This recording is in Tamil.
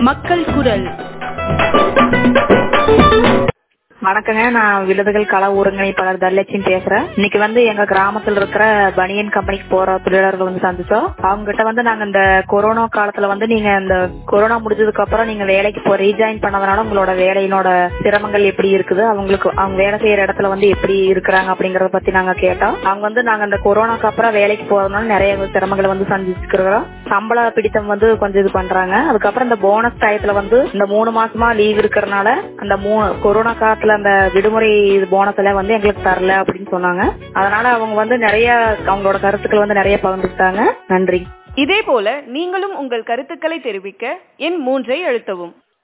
மக்கள் குரல் வணக்கங்க நான் விழுதுகள் கள ஒருங்கிணைப்பாளர் தனலட்சுமி பேசுறேன் இன்னைக்கு வந்து எங்க கிராமத்துல இருக்கிற பனியன் கம்பெனிக்கு போற தொழிலாளர்கள் வந்து சந்திச்சோம் அவங்க கிட்ட வந்து நாங்க இந்த கொரோனா காலத்துல வந்து நீங்க இந்த கொரோனா முடிஞ்சதுக்கு அப்புறம் நீங்க வேலைக்கு போ ரீஜாயின் பண்ணதுனால உங்களோட வேலையினோட சிரமங்கள் எப்படி இருக்குது அவங்களுக்கு அவங்க வேலை செய்யற இடத்துல வந்து எப்படி இருக்கிறாங்க அப்படிங்கறத பத்தி நாங்க கேட்டோம் அவங்க வந்து நாங்க இந்த கொரோனாக்கு அப்புறம் வேலைக்கு போறதுனால நிறைய சிரமங்களை வந்து சந்திச்சுக்கிறோம் சம்பள பிடித்தம் வந்து கொஞ்சம் இது பண்றாங்க அதுக்கப்புறம் இந்த போனஸ் டயத்துல வந்து இந்த மூணு மாசமா லீவ் இருக்கிறனால அந்த மூணு கொரோனா காலத்துல அந்த விடுமுறை போனஸ் எல்லாம் வந்து எங்களுக்கு தரல அப்படின்னு சொன்னாங்க அதனால அவங்க வந்து நிறைய அவங்களோட கருத்துக்கள் வந்து நிறைய பகிர்ந்துக்கிட்டாங்க நன்றி இதே போல நீங்களும் உங்கள் கருத்துக்களை தெரிவிக்க எண் மூன்றை அழுத்தவும்